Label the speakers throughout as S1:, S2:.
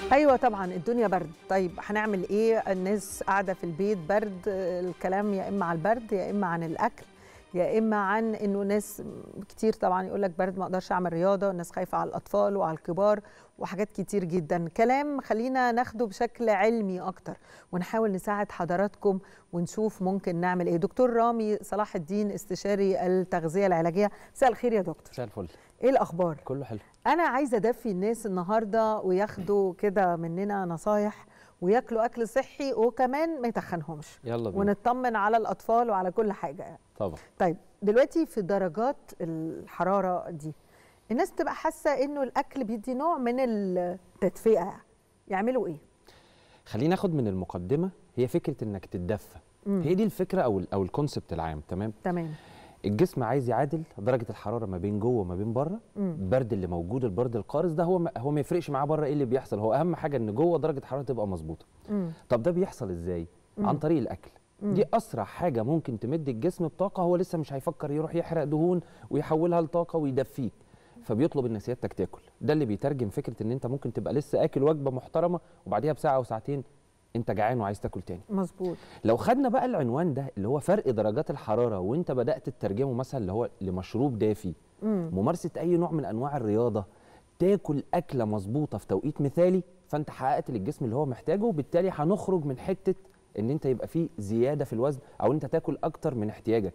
S1: ايوه طبعا الدنيا برد طيب هنعمل ايه الناس قاعده في البيت برد الكلام يا اما على البرد يا اما عن الاكل يا اما عن انه ناس كتير طبعا يقول لك برد ما اقدرش اعمل رياضه الناس خايفه على الاطفال وعلى الكبار وحاجات كتير جدا كلام خلينا ناخده بشكل علمي اكتر ونحاول نساعد حضراتكم ونشوف ممكن نعمل ايه دكتور رامي صلاح الدين استشاري التغذيه العلاجيه مساء الخير يا دكتور
S2: مساء الفل
S1: ايه الاخبار
S2: كله حلو
S1: انا عايزه ادفي الناس النهارده وياخدوا كده مننا نصايح وياكلوا اكل صحي وكمان ما يتخنهمش
S2: يلا بينا
S1: ونطمن على الاطفال وعلى كل حاجه يعني.
S2: طبعا
S1: طيب دلوقتي في درجات الحراره دي الناس بتبقى حاسه انه الاكل بيدي نوع من التدفئه يعملوا ايه
S2: خلينا ناخد من المقدمه هي فكره انك تتدفى
S1: مم.
S2: هي دي الفكره او ال او الكونسبت العام تمام
S1: تمام
S2: الجسم عايز يعادل درجه الحراره ما بين جوه وما بين بره
S1: مم.
S2: البرد اللي موجود البرد القارس ده هو ما هو ما يفرقش معاه بره ايه اللي بيحصل هو اهم حاجه ان جوه درجه الحراره تبقى مظبوطه
S1: مم.
S2: طب ده بيحصل ازاي
S1: مم.
S2: عن طريق الاكل
S1: مم.
S2: دي اسرع حاجه ممكن تمد الجسم بطاقه هو لسه مش هيفكر يروح يحرق دهون ويحولها لطاقه ويدفيك فبيطلب ان سيادتك تاكل ده اللي بيترجم فكره ان انت ممكن تبقى لسه اكل وجبه محترمه وبعديها بساعه او ساعتين انت جعان وعايز تاكل تاني
S1: مظبوط
S2: لو خدنا بقى العنوان ده اللي هو فرق درجات الحراره وانت بدات تترجمه مثلا اللي هو لمشروب دافي
S1: مم.
S2: ممارسه اي نوع من انواع الرياضه تاكل اكله مظبوطه في توقيت مثالي فانت حققت للجسم اللي هو محتاجه وبالتالي هنخرج من حته ان انت يبقى فيه زياده في الوزن او انت تاكل اكتر من احتياجك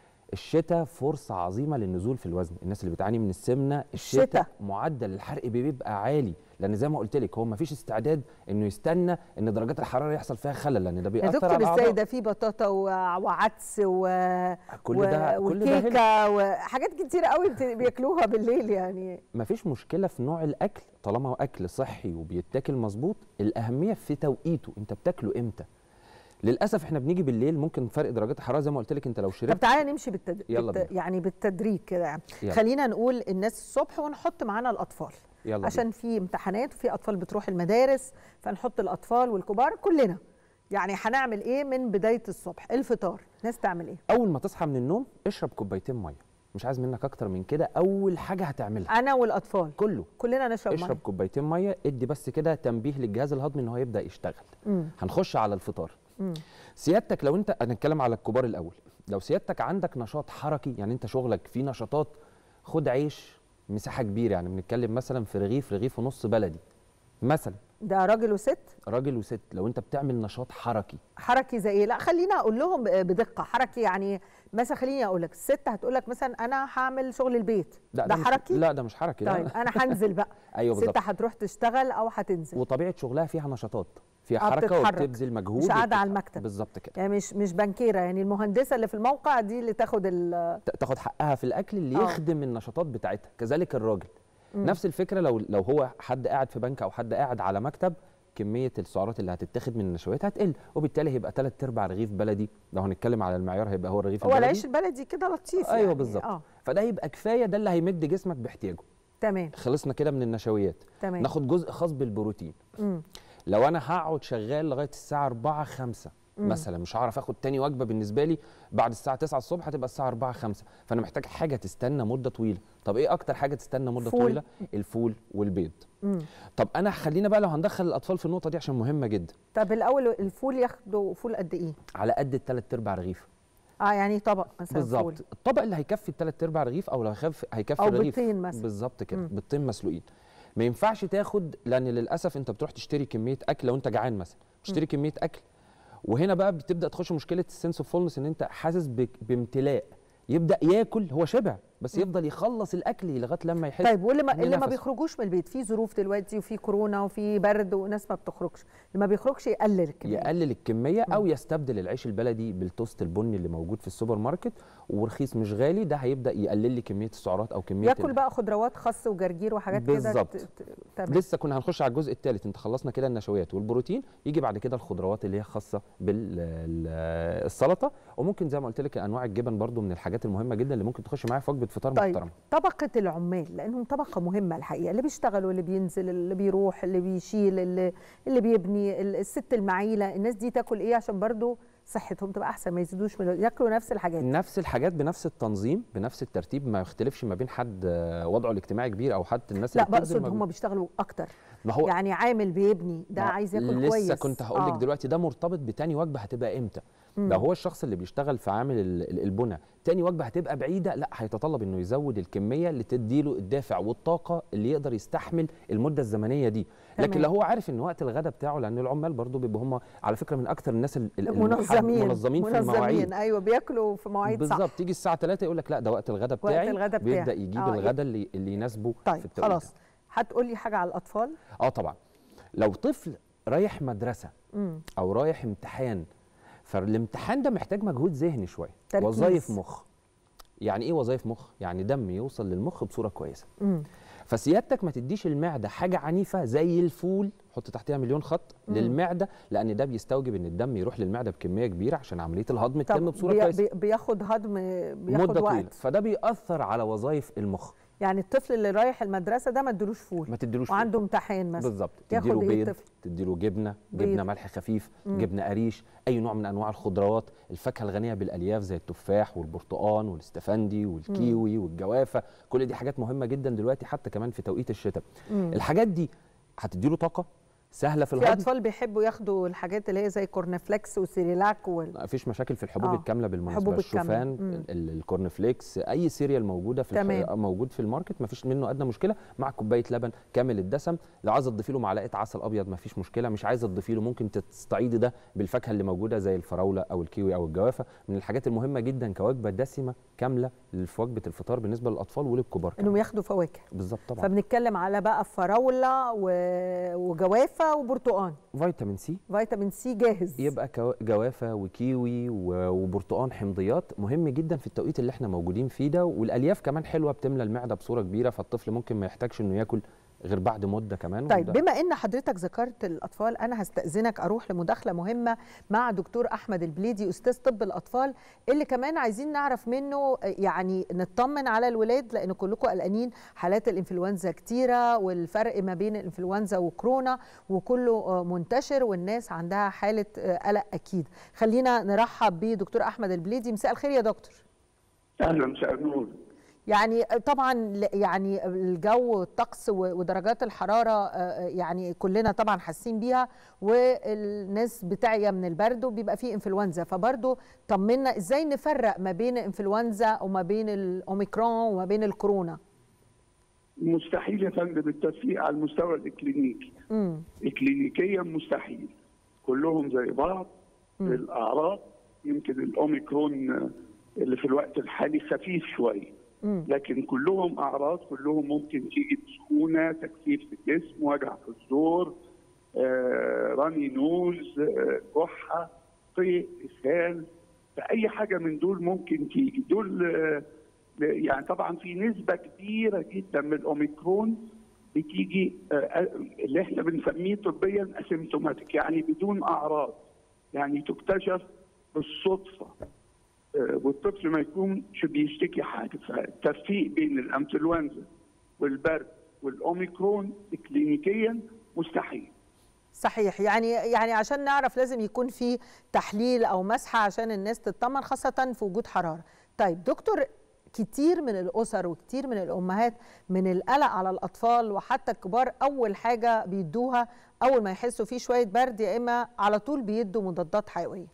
S2: الشتاء فرصه عظيمه للنزول في الوزن الناس اللي بتعاني من السمنه
S1: الشتاء.
S2: الشتاء معدل الحرق بيبقى عالي لان زي ما قلت لك هو ما فيش استعداد انه يستنى ان درجات الحراره يحصل فيها خلل لان ده
S1: يا
S2: بيأثر
S1: دكتور
S2: على
S1: ازاي
S2: الأعضاء.
S1: ده في بطاطا و- وعدس و...
S2: كل
S1: و...
S2: ده كل ده هنا.
S1: والكيكه وحاجات كتير قوي بت- بياكلوها بالليل يعني
S2: مفيش مشكله في نوع الاكل طالما هو اكل صحي وبيتاكل مظبوط الاهميه في توقيته انت بتاكله امتى للاسف احنا بنيجي بالليل ممكن فرق درجات الحراره زي ما قلت لك انت لو
S1: طب
S2: شربت
S1: تعالى نمشي بالتد...
S2: يلا
S1: بالت...
S2: بينا.
S1: يعني بالتدريج كده يعني
S2: يلا.
S1: خلينا نقول الناس الصبح ونحط معانا الاطفال
S2: يلا
S1: عشان في امتحانات وفي اطفال بتروح المدارس فنحط الاطفال والكبار كلنا يعني هنعمل ايه من بدايه الصبح الفطار الناس تعمل ايه
S2: اول ما تصحى من النوم اشرب كوبايتين ميه مش عايز منك اكتر من كده اول حاجه هتعملها
S1: انا والاطفال
S2: كله
S1: كلنا نشرب
S2: اشرب
S1: ميه
S2: كوبايتين ميه ادي بس كده تنبيه للجهاز الهضمي ان هو يبدا يشتغل
S1: مم.
S2: هنخش على الفطار
S1: مم.
S2: سيادتك لو انت هنتكلم على الكبار الاول لو سيادتك عندك نشاط حركي يعني انت شغلك فيه نشاطات خد عيش مساحه كبيره يعني بنتكلم مثلا في رغيف رغيف ونص بلدي مثلا
S1: ده راجل وست
S2: راجل وست لو انت بتعمل نشاط حركي
S1: حركي زي ايه لا خلينا اقول لهم ب- بدقه حركي يعني مثلا خليني اقول لك الست هتقول لك مثلا انا هعمل شغل البيت
S2: لا
S1: ده
S2: مش-
S1: حركي
S2: لا ده مش حركي
S1: طيب
S2: لا
S1: انا هنزل بقى
S2: ايوه
S1: ست
S2: بالظبط
S1: هتروح تشتغل او هتنزل
S2: وطبيعه شغلها فيها نشاطات فيها
S1: آه،
S2: حركه
S1: بتتحرك.
S2: وبتبذل مجهود
S1: مش قاعده
S2: وبت-
S1: على المكتب
S2: بالظبط كده
S1: يعني مش مش بنكيره يعني المهندسه اللي في الموقع دي اللي تاخد ال
S2: ت- تاخد حقها في الاكل اللي
S1: آه.
S2: يخدم النشاطات بتاعتها كذلك الراجل
S1: مم.
S2: نفس الفكره لو لو هو حد قاعد في بنك او حد قاعد على مكتب كميه السعرات اللي هتتاخد من النشويات هتقل وبالتالي هيبقى ثلاث ارباع رغيف بلدي لو هنتكلم على المعيار هيبقى هو الرغيف
S1: هو
S2: البلدي
S1: العيش البلدي كده لطيف
S2: ايوه
S1: يعني.
S2: بالظبط
S1: اه
S2: فده يبقى كفايه ده اللي هيمد جسمك باحتياجه
S1: تمام
S2: خلصنا كده من النشويات
S1: تمام
S2: ناخد جزء خاص بالبروتين
S1: مم.
S2: لو انا هقعد شغال لغايه الساعه 4 5
S1: مم.
S2: مثلا مش هعرف اخد تاني وجبه بالنسبه لي بعد الساعه 9 الصبح هتبقى الساعه 4 5 فانا محتاج حاجه تستنى مده طويله طب ايه اكتر حاجه تستنى مده
S1: فول.
S2: طويله الفول والبيض
S1: مم.
S2: طب انا خلينا بقى لو هندخل الاطفال في النقطه دي عشان مهمه جدا
S1: طب الاول الفول ياخدوا فول قد ايه
S2: على قد الثلاث ارباع رغيف
S1: اه يعني طبق مثلا فول
S2: بالظبط الطبق اللي هيكفي الثلاث ارباع رغيف او لو هيكفي هيكفي
S1: أو
S2: الرغيف
S1: بيضتين مثلا.
S2: بالظبط كده
S1: مم.
S2: بيضتين مسلوقين ما ينفعش تاخد لان للاسف انت بتروح تشتري كميه اكل لو انت جعان مثلا تشتري كميه اكل وهنا بقى بتبدا تخش مشكله السنس اوف فولنس ان انت حاسس بك- بامتلاء يبدا ياكل هو شبع بس يفضل يخلص الاكل لغايه لما يحس
S1: طيب واللي ما
S2: إن
S1: اللي ما
S2: نفسه.
S1: بيخرجوش من البيت في ظروف دلوقتي وفي كورونا وفي برد وناس ما بتخرجش اللي ما بيخرجش يقلل الكميه
S2: يقلل الكميه او يستبدل العيش البلدي بالتوست البني اللي موجود في السوبر ماركت ورخيص مش غالي ده هيبدا يقلل لي كميه السعرات او كميه
S1: ياكل
S2: ال-
S1: بقى خضروات خس وجرجير وحاجات كده
S2: بالظبط.
S1: ت- ت- تمام
S2: لسه كنا هنخش على الجزء الثالث انت خلصنا كده النشويات والبروتين يجي بعد كده الخضروات اللي هي خاصه بالسلطه وممكن زي ما قلت لك انواع الجبن برضو من الحاجات المهمه جدا اللي ممكن تخش معايا في وجبه فطار
S1: طيب
S2: محترمه
S1: طبقه العمال لانهم طبقه مهمه الحقيقه اللي بيشتغل واللي بينزل اللي بيروح اللي بيشيل اللي, اللي بيبني ال- الست المعيله الناس دي تاكل ايه عشان برضو صحتهم تبقى احسن ما يزيدوش من ياكلوا نفس الحاجات
S2: نفس الحاجات بنفس التنظيم بنفس الترتيب ما يختلفش ما بين حد آه، وضعه الاجتماعي كبير او حتى الناس
S1: لا
S2: اللي بتبذل
S1: بقصد
S2: مجهود.
S1: هم بيشتغلوا اكتر
S2: ما هو
S1: يعني عامل بيبني ده
S2: ما
S1: عايز ياكل
S2: لسه
S1: كويس
S2: كنت هقول لك
S1: آه.
S2: دلوقتي ده مرتبط بتاني وجبه هتبقى امتى
S1: مم.
S2: لو هو الشخص اللي بيشتغل في عامل ال- ال- البنى تاني وجبه هتبقى بعيده لا هيتطلب انه يزود الكميه اللي تديله الدافع والطاقه اللي يقدر يستحمل المده الزمنيه دي لكن
S1: تمام.
S2: لو هو عارف ان وقت الغداء بتاعه لان العمال برضو بيبقوا هم على فكره من اكتر الناس ال- ال- المحب-
S1: منظمين
S2: منظمين في المواعيد
S1: ايوه بياكلوا في مواعيد صح
S2: بالظبط تيجي الساعه 3 يقول لك لا ده وقت الغداء
S1: وقت
S2: بتاعي
S1: الغداء بتاعي.
S2: بيبدا يجيب
S1: آه،
S2: الغداء اللي اللي يناسبه
S1: طيب
S2: في التوقيت
S1: خلاص هتقول لي حاجه على الاطفال
S2: اه طبعا لو طفل رايح مدرسه
S1: امم
S2: او رايح امتحان فالامتحان ده محتاج مجهود ذهني شويه
S1: تركيز.
S2: وظايف مخ يعني ايه وظايف مخ يعني دم يوصل للمخ بصوره كويسه
S1: امم
S2: فسيادتك ما تديش المعده حاجه عنيفه زي الفول حط تحتها مليون خط
S1: مم.
S2: للمعده لان ده بيستوجب ان الدم يروح للمعده بكميه كبيره عشان عمليه الهضم تتم
S1: طب
S2: بصوره
S1: بي
S2: كويسه
S1: بي بياخد هضم بياخد
S2: مده طويله
S1: وقت
S2: فده بيأثر على وظائف المخ
S1: يعني الطفل اللي رايح المدرسه ده ما ادلوش فول
S2: ما تديلوش فول.
S1: وعنده امتحان مثلا
S2: بالظبط
S1: ياخد
S2: تديله
S1: إيه
S2: بيض
S1: الطفل؟
S2: تديله جبنه
S1: بيض.
S2: جبنه ملح خفيف
S1: مم.
S2: جبنه قريش اي نوع من انواع الخضروات الفاكهه الغنيه بالالياف زي التفاح والبرتقال والاستفندي والكيوي والجوافه كل دي حاجات مهمه جدا دلوقتي حتى كمان في توقيت الشتاء
S1: مم.
S2: الحاجات دي هتديله طاقه سهله في
S1: في
S2: الهضم
S1: اطفال بيحبوا ياخدوا الحاجات اللي هي زي كورنفليكس وسيريلاك وال...
S2: ما فيش مشاكل في الحبوب
S1: آه.
S2: الكامله بالمناسبه
S1: الحبوب الكاملة.
S2: الشوفان
S1: مم.
S2: ال- الكورن فليكس اي سيريال موجوده في الح...
S1: تمام.
S2: موجود في الماركت ما فيش منه ادنى مشكله مع كوبايه لبن كامل الدسم لو عايزه تضيفي له معلقه عسل ابيض ما فيش مشكله مش عايزه تضيفي له ممكن تستعيدي ده بالفاكهه اللي موجوده زي الفراوله او الكيوي او الجوافه من الحاجات المهمه جدا كوجبه دسمه كامله في وجبه الفطار بالنسبه للاطفال وللكبار كمان
S1: انهم ياخدوا فواكه
S2: بالظبط طبعا
S1: فبنتكلم على بقى فراوله و... وجوافه وبرتقان
S2: فيتامين سي
S1: فيتامين سي جاهز
S2: يبقى كو- جوافه وكيوي و- وبرتقان حمضيات مهم جدا في التوقيت اللي احنا موجودين فيه ده والالياف كمان حلوه بتملى المعده بصوره كبيره فالطفل ممكن ما يحتاجش انه ياكل غير بعد مده كمان
S1: طيب
S2: وده-
S1: بما ان حضرتك ذكرت الاطفال انا هستاذنك اروح لمداخله مهمه مع دكتور احمد البليدي استاذ طب الاطفال اللي كمان عايزين نعرف منه يعني نطمن على الولاد لان كلكم قلقانين حالات الانفلونزا كتيره والفرق ما بين الانفلونزا وكورونا وكله منتشر والناس عندها حاله قلق اكيد خلينا نرحب بدكتور احمد البليدي مساء الخير يا دكتور
S3: اهلا مساء النور
S1: يعني طبعا ل- يعني الجو والطقس و- ودرجات الحراره آه، يعني كلنا طبعا حاسين بيها والناس بتعيا من البرد وبيبقى فيه انفلونزا فبرضه طمنا ازاي نفرق ما بين انفلونزا وما بين الاوميكرون وما بين الكورونا
S3: مستحيل يا فندم التفريق على المستوى الاكلينيكي
S1: امم
S3: اكلينيكيا مستحيل كلهم زي بعض الاعراض يمكن الاوميكرون اللي في الوقت الحالي خفيف شويه
S1: امم
S3: لكن كلهم اعراض كلهم ممكن تيجي بسخونه تكثيف في الجسم وجع في الزور آه، راني نوز آه، كحه قيء اسهال فاي حاجه من دول ممكن تيجي دول آه، يعني طبعا في نسبه كبيره جدا من الاوميكرون بتيجي آه، اللي احنا بنسميه طبيا اسيمتوماتيك يعني بدون اعراض يعني تكتشف بالصدفه آه، والطفل ما يكونش بيشتكي حاجه فالتفريق بين الانفلونزا والبرد والاوميكرون كلينيكيا مستحيل
S1: صحيح يعني يعني عشان نعرف لازم يكون في تحليل او مسحه عشان الناس تطمن خاصه في وجود حراره طيب دكتور كتير من الاسر وكتير من الامهات من القلق على الاطفال وحتى الكبار اول حاجه بيدوها اول ما يحسوا فيه شويه برد يا اما على طول بيدوا مضادات حيويه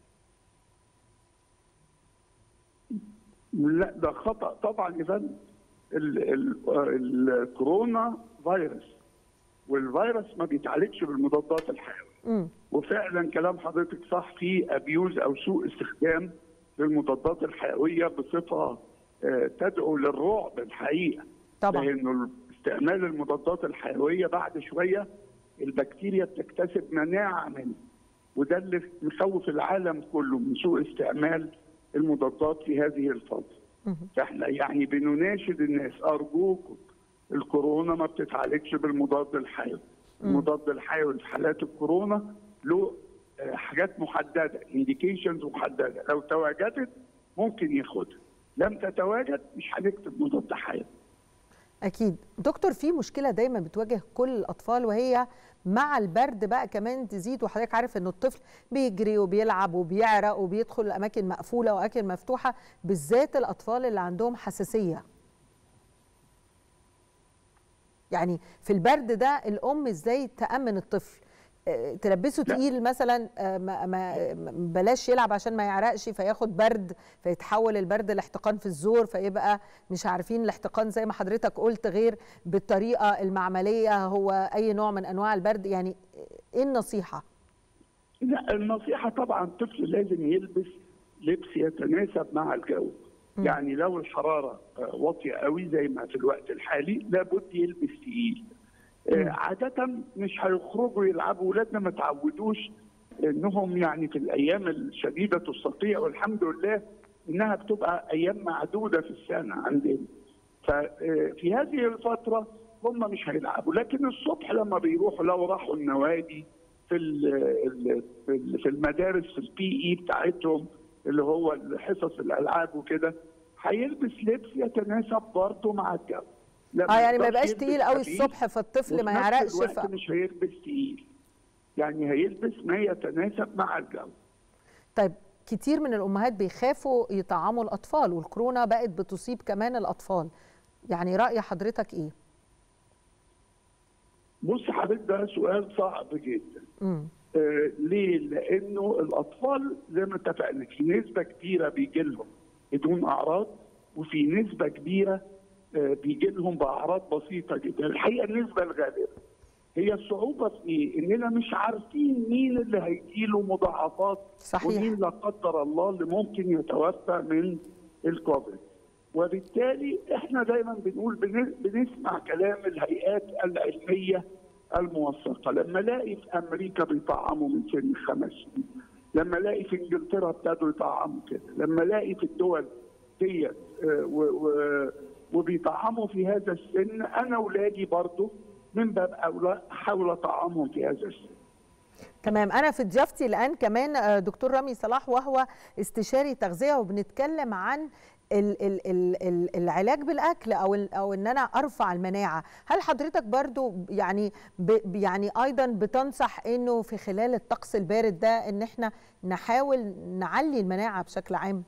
S3: لا ده خطا طبعا يا فندم ال- ال- الكورونا فيروس والفيروس ما بيتعالجش بالمضادات الحيويه
S1: امم
S3: وفعلا كلام حضرتك صح في ابيوز او سوء استخدام للمضادات الحيويه بصفه آه، تدعو للرعب الحقيقه
S1: طبعا
S3: لانه استعمال المضادات الحيويه بعد شويه البكتيريا بتكتسب مناعه منه وده اللي مخوف العالم كله من سوء استعمال المضادات في هذه الفتره
S1: مهم.
S3: فاحنا يعني بنناشد الناس ارجوكم الكورونا ما بتتعالجش بالمضاد الحيوي المضاد الحيوي في حالات الكورونا له آه، حاجات محدده انديكيشنز محدده لو تواجدت ممكن ياخدها لم تتواجد مش هنكتب مضاد حيوي
S1: اكيد دكتور في مشكله دايما بتواجه كل الاطفال وهي مع البرد بقى كمان تزيد وحضرتك عارف ان الطفل بيجري وبيلعب وبيعرق وبيدخل الاماكن مقفوله واماكن مفتوحه بالذات الاطفال اللي عندهم حساسيه يعني في البرد ده الام ازاي تامن الطفل آه، تلبسه
S3: لا.
S1: تقيل مثلا آه، ما ما ما- بلاش يلعب عشان ما يعرقش فياخد برد فيتحول البرد لاحتقان في الزور فيبقى مش عارفين الاحتقان زي ما حضرتك قلت غير بالطريقه المعمليه هو اي نوع من انواع البرد يعني ايه النصيحه
S3: لا النصيحة طبعا الطفل لازم يلبس لبس يتناسب مع الجو يعني لو الحرارة آه، واطية قوي زي ما في الوقت الحالي لابد يلبس تقيل آه، عادة مش هيخرجوا يلعبوا ولادنا ما تعودوش انهم يعني في الايام الشديدة الصقيع والحمد لله انها بتبقى ايام معدودة في السنة عندنا ففي هذه الفترة هم مش هيلعبوا لكن الصبح لما بيروحوا لو راحوا النوادي في ال- ال- في ال- في المدارس في البي اي بتاعتهم اللي هو حصص الالعاب وكده هيلبس لبس يتناسب برضه مع الجو لا،
S1: اه يعني ما
S3: يقدرش
S1: يبقاش
S3: يلبس
S1: تقيل قوي
S3: خفيف
S1: الصبح فالطفل ما
S3: وفي نفس
S1: يعرقش
S3: الوقت
S1: ف...
S3: مش هيلبس تقيل يعني هيلبس ما يتناسب مع الجو
S1: طيب كتير من الامهات بيخافوا يطعموا الاطفال والكورونا بقت بتصيب كمان الاطفال يعني راي حضرتك ايه
S3: بص حضرتك ده سؤال صعب جدا
S1: امم
S3: آه ليه؟ لانه الاطفال زي ما اتفقنا في نسبه كبيره بيجي لهم بدون اعراض وفي نسبه كبيره آه بيجي لهم باعراض بسيطه جدا، الحقيقه النسبه الغالبه هي الصعوبه في ايه؟ اننا مش عارفين مين اللي هيجي له مضاعفات
S1: صحيح.
S3: ومين لا قدر الله اللي ممكن يتوفى من الكوفيد. وبالتالي احنا دايما بنقول بن- بنسمع كلام الهيئات العلميه الموثقه، لما الاقي في امريكا بيطعموا من سن خمس سنين، لما الاقي في انجلترا ابتدوا يطعموا كده، لما الاقي في الدول ديت آه، و- و- وبيطعموا في هذا السن انا اولادي برضه من باب اولى احاول اطعمهم في هذا السن.
S1: تمام انا في ضيافتي الان كمان آه، دكتور رامي صلاح وهو استشاري تغذيه وبنتكلم عن ال ال ال ال العلاج بالاكل او ال او ان انا ارفع المناعه هل حضرتك برضو يعني ب يعني ايضا بتنصح انه في خلال الطقس البارد ده ان احنا نحاول نعلي المناعه بشكل عام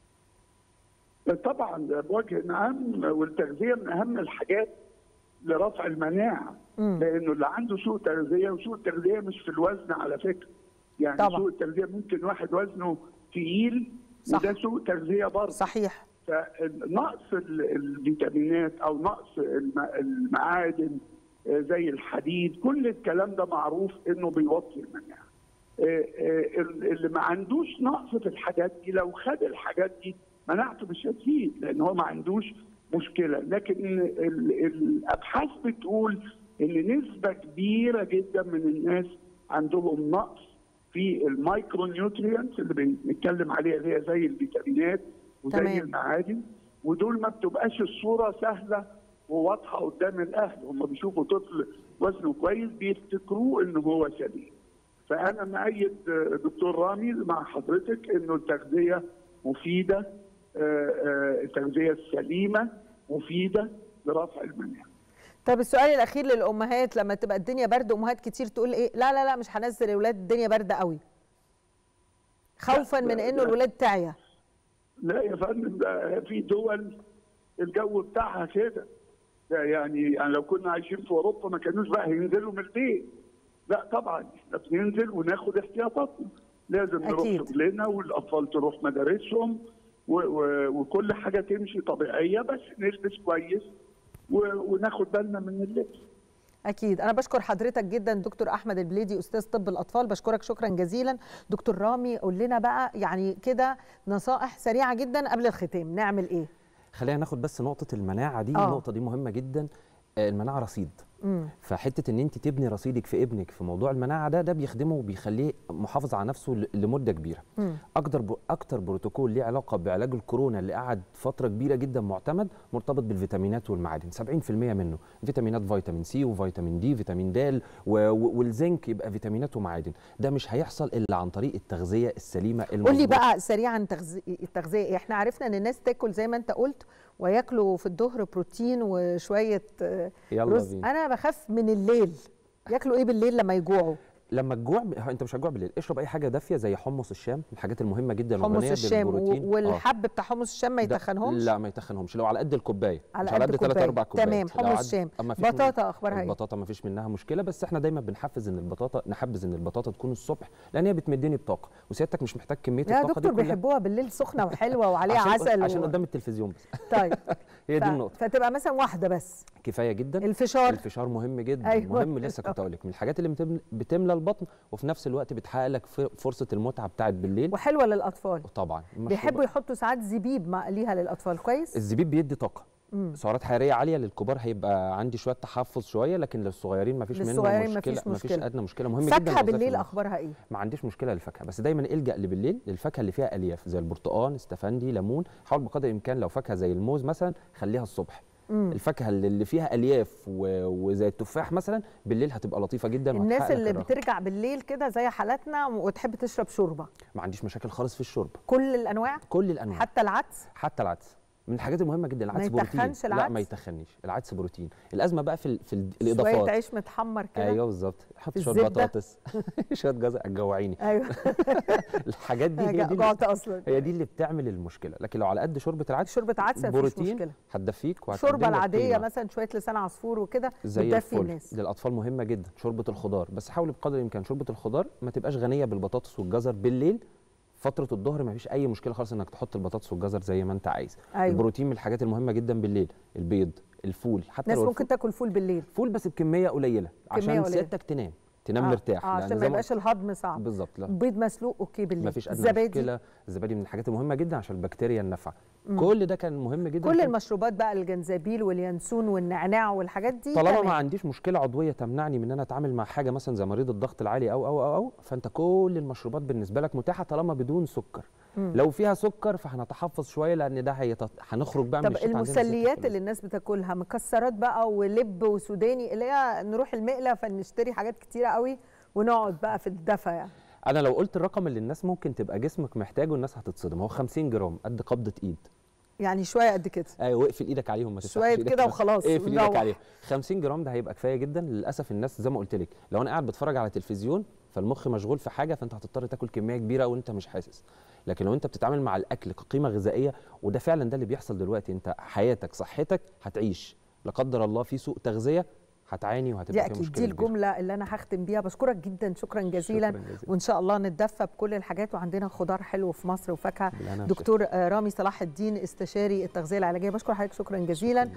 S3: طبعا ده بوجه عام والتغذيه من اهم الحاجات لرفع المناعه
S1: مم.
S3: لانه اللي عنده سوء تغذيه وسوء التغذيه مش في الوزن على فكره يعني
S1: طبعا.
S3: سوء التغذيه ممكن واحد وزنه تقيل
S1: صح.
S3: وده سوء تغذيه برضه
S1: صحيح
S3: فنقص ال- الفيتامينات او نقص الم- المعادن آه، زي الحديد كل الكلام ده معروف انه بيوطي المناعه آه، آه، اللي ما عندوش نقص في الحاجات دي لو خد الحاجات دي مناعته مش هتزيد لان هو ما عندوش مشكله لكن ال- الابحاث بتقول ان نسبه كبيره جدا من الناس عندهم نقص في المايكرو نيوتريانتس اللي بنتكلم عليها اللي هي زي الفيتامينات وزي
S1: تمام.
S3: المعادن ودول ما بتبقاش الصوره سهله وواضحه قدام الاهل هم بيشوفوا طفل وزنه كويس بيفتكروه ان هو سليم فانا مؤيد آه، دكتور رامي مع حضرتك انه التغذيه مفيده آه، آه، التغذيه السليمه مفيده لرفع المناعه
S1: طب السؤال الاخير للامهات لما تبقى الدنيا برد امهات كتير تقول ايه لا لا لا مش هنزل الاولاد الدنيا برد قوي خوفا
S3: لا،
S1: من
S3: لا،
S1: انه
S3: لا.
S1: الولاد تعيا
S3: لا يا فندم ده في دول الجو بتاعها كده ده يعني يعني لو كنا عايشين في اوروبا ما كانوش بقى هينزلوا من البيت لا طبعا احنا بننزل وناخد احتياطاتنا لازم نروح
S1: أكيد.
S3: شغلنا والاطفال تروح مدارسهم و و وكل حاجه تمشي طبيعيه بس نلبس كويس و- وناخد بالنا من اللبس
S1: اكيد انا بشكر حضرتك جدا دكتور احمد البليدي استاذ طب الاطفال بشكرك شكرا جزيلا دكتور رامي قول لنا بقى يعني كده نصائح سريعه جدا قبل الختام نعمل ايه
S2: خلينا ناخد بس نقطه المناعه دي
S1: آه.
S2: النقطه دي مهمه جدا آه، المناعه رصيد
S1: مم.
S2: فحته ان انت تبني رصيدك في ابنك في موضوع المناعه ده ده بيخدمه وبيخليه محافظ على نفسه ل- لمده كبيره
S1: مم.
S2: اكتر ب... اكتر بروتوكول ليه علاقه بعلاج الكورونا اللي قعد فتره كبيره جدا معتمد مرتبط بالفيتامينات والمعادن 70% منه فيتامينات فيتامين سي وفيتامين دي فيتامين د و... و... والزنك يبقى فيتامينات ومعادن ده مش هيحصل الا عن طريق التغذيه السليمه
S1: قول لي
S2: المظبوطة.
S1: بقى سريعا تغذي- التغذيه إيه؟ احنا عرفنا ان الناس تاكل زي ما انت قلت وياكلوا في الظهر بروتين وشويه آه،
S2: يلا
S1: رز
S2: بينا
S1: انا بخاف من الليل ياكلوا ايه بالليل لما يجوعوا
S2: لما تجوع ه- انت مش هتجوع بالليل اشرب اي حاجه دافيه زي حمص الشام الحاجات المهمه جدا
S1: حمص
S2: والغنية
S1: الشام و-
S2: بالبروتين. آه.
S1: والحب بتاع حمص الشام ما
S2: ده-
S1: يتخنهمش
S2: لا ما يتخنهمش لو على قد الكوبايه
S1: على
S2: مش
S1: قد
S2: على قد 3
S1: كوباية.
S2: 4 كوبايات
S1: تمام،
S2: لو
S1: حمص
S2: عد-
S1: شام.
S2: أما فيش من-
S1: بطاطا أخبارها إيه؟
S2: البطاطا ما فيش منها مشكله بس احنا دايما بنحفز ان البطاطا نحبذ ان البطاطا تكون الصبح لان هي بتمدني بطاقه وسيادتك مش محتاج كميه
S1: يا
S2: الطاقه
S1: دكتور
S2: دي كلها
S1: بيحبوها بالليل سخنه وحلوه وعليها
S2: عشان
S1: عسل
S2: عشان
S1: و...
S2: قدام التلفزيون بس
S1: طيب
S2: هي دي
S1: ف-
S2: النقطه
S1: فتبقى مثلا واحده بس
S2: كفايه جدا
S1: الفشار
S2: الفشار مهم جدا
S1: أيوة.
S2: أيوة. مهم لسه كنت اقول لك من الحاجات اللي بتملى, بتملى البطن وفي نفس الوقت بتحقق لك ف- فرصه المتعه بتاعت بالليل
S1: وحلوه للاطفال
S2: طبعا
S1: بيحبوا يحطوا ساعات زبيب مع ليها للاطفال كويس
S2: الزبيب بيدي طاقه
S1: مم.
S2: سعرات حراريه عاليه للكبار هيبقى عندي شويه تحفظ شويه لكن للصغيرين مفيش منه
S1: للصغيرين
S2: مشكله
S1: مفيش
S2: مفيش
S1: مشكلة.
S2: ادنى مشكله مهم جدا
S1: فاكهه
S2: بالذات في
S1: بالليل
S2: المخ.
S1: اخبارها ايه
S2: ما عنديش مشكله للفاكهه بس دايما الجا اللي بالليل للفاكهه اللي فيها الياف زي البرتقال استفندي ليمون حاول بقدر الامكان لو فاكهه زي الموز مثلا خليها الصبح
S1: مم.
S2: الفاكهه اللي اللي فيها الياف و... وزي التفاح مثلا بالليل هتبقى لطيفه جدا
S1: الناس
S2: وهتحقق لك
S1: اللي
S2: الرغبة.
S1: بترجع بالليل كده زي حالاتنا وتحب تشرب شوربه
S2: ما عنديش مشاكل خالص في الشرب
S1: كل الانواع
S2: كل الانواع
S1: حتى العدس
S2: حتى العدس من الحاجات المهمه جدا العدس بروتين
S1: يتخنش
S2: لا
S1: العدس؟
S2: ما يتخنش العدس بروتين الازمه بقى في ال... في ال-
S1: شويه
S2: الاضافات
S1: عيش متحمر كده
S2: ايوه بالظبط حط
S1: في
S2: شويه
S1: الزبدة.
S2: بطاطس شويه جزر هتجوعيني
S1: ايوه
S2: الحاجات دي هي
S1: أنا
S2: دي اللي-
S1: جعت اصلا
S2: هي دي اللي بتعمل المشكله لكن لو على قد شوربه العدس
S1: شوربه عدس مفيش
S2: بروتين
S1: مشكله
S2: هتدفيك وهتقدم
S1: الشوربه
S2: لك
S1: العاديه
S2: قيمة.
S1: مثلا شويه لسان عصفور وكده
S2: زي
S1: بتدفي
S2: الفل
S1: الناس
S2: للاطفال مهمه جدا شوربه الخضار بس حاول بقدر الامكان شوربه الخضار ما تبقاش غنيه بالبطاطس والجزر بالليل فتره الظهر ما فيش اي مشكله خالص انك تحط البطاطس والجزر زي ما انت عايز
S1: ايوه
S2: البروتين من الحاجات المهمه جدا بالليل البيض الفول حتى
S1: ناس
S2: لو
S1: ممكن تاكل فول بالليل
S2: الفول بس بكميه قليله عشان
S1: قليلة.
S2: سيادتك تنام تنام
S1: آه،
S2: مرتاح
S1: آه
S2: لأن
S1: عشان
S2: زي
S1: ما
S2: ما
S1: يبقاش الهضم صعب
S2: بالظبط لا
S1: بيض مسلوق اوكي بالليل
S2: ما فيش ادنى
S1: الزبادي
S2: مشكله الزبادي من الحاجات المهمه جدا عشان البكتيريا النافعه
S1: مم.
S2: كل ده كان مهم جدا
S1: كل
S2: كان-
S1: المشروبات بقى الجنزبيل واليانسون والنعناع والحاجات دي
S2: طالما
S1: تمام.
S2: ما عنديش مشكله عضويه تمنعني من ان انا اتعامل مع حاجه مثلا زي مريض الضغط العالي او او او, أو فانت كل المشروبات بالنسبه لك متاحه طالما بدون سكر
S1: مم.
S2: لو فيها سكر فهنتحفظ شويه لان ده هيت... هنخرج بقى من
S1: طب
S2: الشتاء عندنا زيادة
S1: المسليات
S2: الكوليسترول.
S1: اللي الناس بتاكلها مكسرات بقى ولب وسوداني اللي هي نروح المقله فنشتري حاجات كتيره قوي ونقعد بقى في الدفا يعني
S2: انا لو قلت الرقم اللي الناس ممكن تبقى جسمك محتاجه الناس هتصدم هو 50 جرام قد قبضه ايد
S1: يعني شويه قد كده
S2: ايوه واقفل ايدك عليهم ما تفتحش
S1: شويه
S2: إيدك
S1: كده
S2: بقى.
S1: وخلاص
S2: اقفل ايدك
S1: ونروح.
S2: عليهم 50 جرام ده هيبقى كفايه جدا للاسف الناس زي ما قلت لك لو انا قاعد بتفرج على تلفزيون فالمخ مشغول في حاجه فانت هتضطر تاكل كميه كبيره وانت مش حاسس لكن لو انت بتتعامل مع الاكل كقيمه غذائيه وده فعلا ده اللي بيحصل دلوقتي انت حياتك صحتك هتعيش لا قدر الله في سوء تغذيه هتعاني
S1: دي
S2: وهتبقى في
S1: اكيد
S2: مشكله
S1: دي
S2: كبيرة.
S1: الجمله اللي انا هختم بيها بشكرك جدا شكرا جزيلا
S2: شكراً جزيلا.
S1: وان شاء الله نتدفى بكل الحاجات وعندنا خضار حلو في مصر وفاكهه
S2: بالهنا والشفا.
S1: دكتور آه، رامي صلاح الدين استشاري التغذيه العلاجيه بشكر حضرتك شكرا جزيلا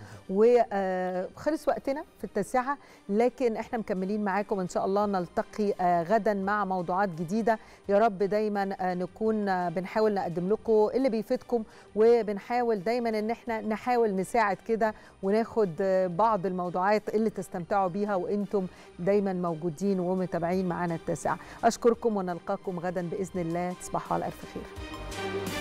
S1: وخلص وقتنا في التاسعه لكن احنا مكملين معاكم ان شاء الله نلتقي آه، غدا مع موضوعات جديده يا رب دايما آه، نكون آه، بنحاول نقدم لكم اللي بيفيدكم وبنحاول دايما ان احنا نحاول نساعد كده وناخد آه، بعض الموضوعات اللي تستمتعوا بيها وانتم دايما موجودين ومتابعين معانا التاسعه اشكركم ونلقاكم غدا باذن الله تصبحوا على الف خير